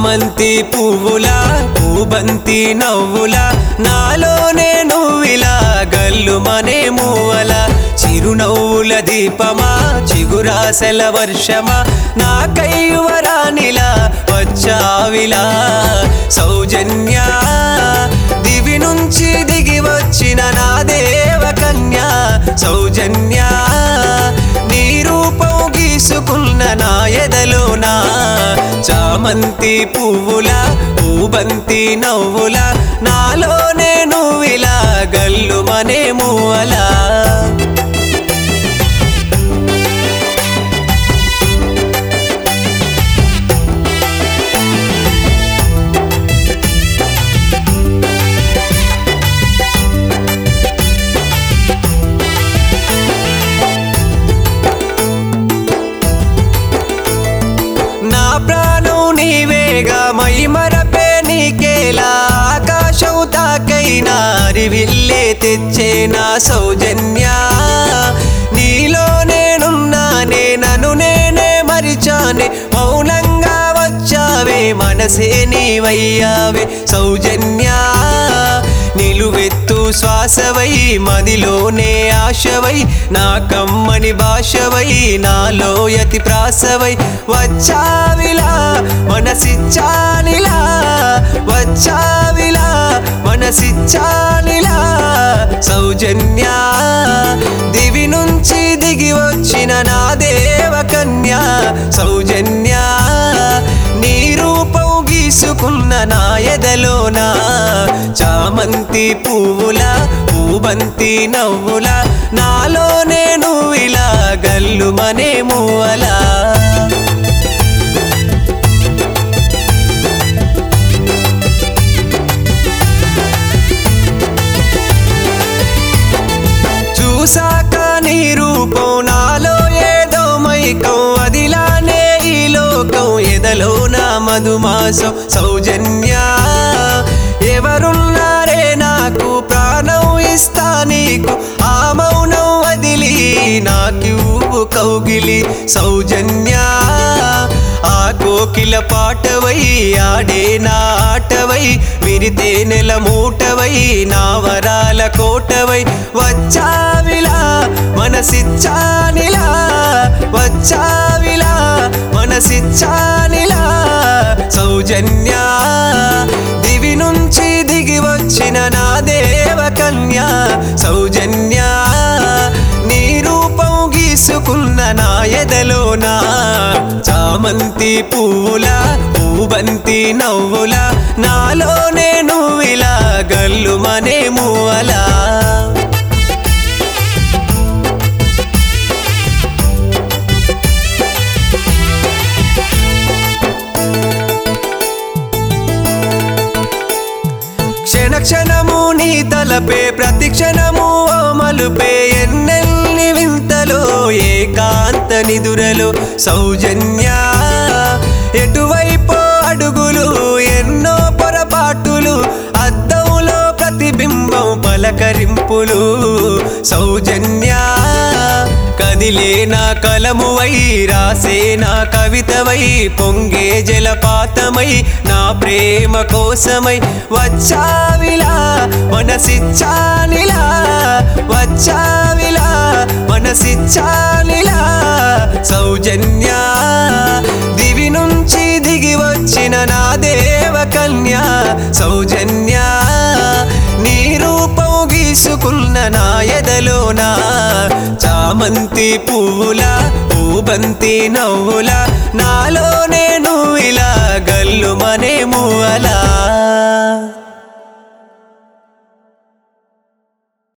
చామంతి పువ్వుల పూబంతి నవ్వుల నాలోనే నువ్విలా గల్లుమనే మూవల చిరునవ్వుల దీపమా చిగురాసల వర్షమా నా కైవరానిలా వచ్చావిలా సౌజన్య దివి నుంచి దిగి వచ్చిన నా దేవకన్యా సౌజన్య నీ రూపం గీసుకున్న నా ఎదలోనా చామంతి పువ్వుల పూబంతి నవ్వుల నాలోనే నువ్విలా గల్లుమనే మూవలా నా ప్రాణం నీవేగా మై మరపే నీకేలా ఆకాశం తాకైనా అరివిల్లే తెచ్చే నా సౌజన్య నీలో నేనున్నానే నన్ను నేనే మరిచానే మౌనంగా వచ్చావే మనసే నీవయ్యావే సౌజన్య నిలువెత్తు శ్వాసవై మదిలోనే ఆశవై నా కమ్మని భాషవై నాలో యతి ప్రాసవై వచ్చావిలా మనసిచ్చానిలా వచ్చావిలా మనసిచ్చానిలా సౌజన్య దివి నుంచి దిగి వచ్చిన నా దేవకన్యా సౌజన్య నీ రూపం గీసుకున్న నా ఎదలోనా చామంతి పువ్వుల పూబంతి నవ్వుల నాలోనే నువ్విలా గల్లుమనే మూవలా చూసాక నీ రూపం నాలో ఏదో మైకం అదిలానే ఈ లోకం ఎదలో నా మధుమాసం సౌజన్య ఎవరున్నారే నాకు ప్రాణం ఇస్తా నీకు ఆ మౌనం వదిలి నాకివ్వు కౌగిలి సౌజన్య ఆ కోకిల పాటవై ఆడే నా ఆటవై విరితే నెల మూటవై నా వరాల కోటవై వచ్చావిలా మనసిచ్చానిలా వచ్చావిలా మనసిచ్చానిలా సౌజన్య దివి నుంచి దిగి వచ్చిన నా దేవకన్యా సౌజన్య నీ రూపం గీసుకున్న నా ఎదలోనా చామంతి పువ్వుల పూబంతి నవ్వుల నాలోనే నువ్విలా గల్లుమనే మూవలా క్షణ క్షణము నీ తలపే ప్రతి క్షణము ఓ మలుపే ఎన్నెల్ని వింతలో ఏకాంత నిదురలో సౌజన్య ఎటువైపో అడుగులు ఎన్నో పొరపాటులు అద్దంలో ప్రతిబింబం పలకరింపులు సౌజన్య కదిలే నా కలమువై రాసే నా కవితవై పొంగే జలపాతమై నా ప్రేమ కోసమై వచ్చావిలా మనసిచ్చానిలా వచ్చావిలా మనసిచ్చానిలా సౌజన్య దివి నుంచి దిగి వచ్చిన నా దేవకన్యా సౌజన్య నీ రూపం గీసుకున్న నా ఎదలోనా చామంతి పువ్వుల పూబంతి నవ్వుల నాలోనే నువ్విలా గల్లుమనే మూవలా